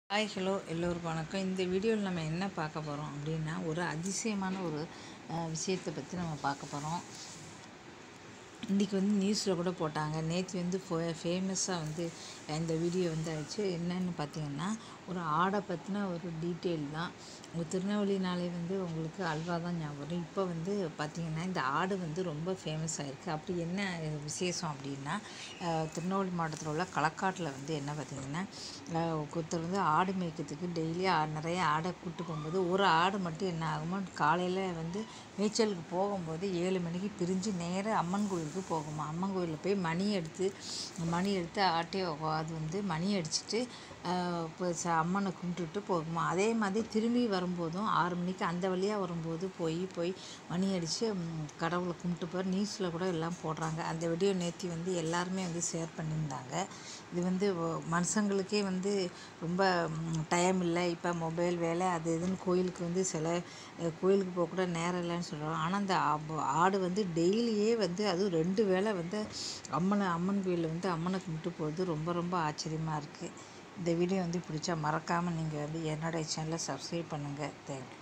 hi hello எல்லோருக்கும் வணக்கம் இந்த வீடியோவில் நம்ம என்ன பார்க்க போகிறோம் அப்படின்னா ஒரு அதிசயமான ஒரு விஷயத்தை பற்றி நம்ம பார்க்க போகிறோம் இன்றைக்கி வந்து நியூஸில் கூட போட்டாங்க நேற்று வந்து ஃபோ ஃபேமஸாக வந்து இந்த வீடியோ வந்து ஆயிடுச்சு என்னன்னு பார்த்தீங்கன்னா ஒரு ஆடை பற்றின ஒரு டீட்டெயில் தான் உங்கள் திருநெல்வேலினாலே வந்து உங்களுக்கு அல்வா தான் ஞாபகம் வரும் இப்போ வந்து பார்த்திங்கன்னா இந்த ஆடு வந்து ரொம்ப ஃபேமஸ் ஆகிருக்கு அப்படி என்ன விசேஷம் அப்படின்னா அஹ், திருநெல்வேலி மாவட்டத்தில் உள்ள களக்காட்டில் வந்து என்ன பார்த்திங்கன்னா அஹ், ஒருத்தர் வந்து ஆடு மேய்க்கிறதுக்கு டெய்லி நிறைய ஆடை கூட்டு போகும்போது ஒரு ஆடு மட்டும் என்ன ஆகுமோ காலையில் வந்து மேய்ச்சலுக்கு போகும்போது ஏழு மணிக்கு பிரிஞ்சு நேராக அம்மன் கோயிலுக்கு போகுமா அம்மன் கோயிலில் போய் மணி எடுத்து மணி எடுத்து ஆட்டி அது வந்து மணி அடிச்சுட்டு ஆஹ் இப்போ ச- அம்மனை கும்பிட்டுட்டு போகுமா அதே மாதிரி திரும்பி வரும்போதும் ஆறு மணிக்கு அந்த வழியாக வரும்போது போய் போய் மணி அடித்து கடவுளை கும்பிட்டு போகிற நியூஸில் கூட எல்லாம் போடுறாங்க அந்த வீடியோ நேத்தி வந்து எல்லாருமே வந்து ஷேர் பண்ணியிருந்தாங்க இது வந்து ஒ- மனுஷங்களுக்கே வந்து ரொம்ப டைம் இல்லை இப்போ மொபைல் வேலை அது இதுன்னு கோயிலுக்கு வந்து சில அஹ், கோயிலுக்கு போக கூட நேரம் இல்லைன்னு சொல்கிறோம் ஆனால் அந்த ஆப- ஆடு வந்து டெய்லியே வந்து அதுவும் ரெண்டு வேளை வந்து அம்மனை அம்மன் கோயிலில் வந்து அம்மனை கும்பிட்டு போகிறது ரொம்ப ரொம்ப ஆச்சரியமாக இருக்குது இந்த வீடியோ வந்து பிடிச்சா மறக்காமல் நீங்கள் வந்து என்னோடய சேனலை சப்ஸ்கிரைப் பண்ணுங்கள் தேங்க்யூ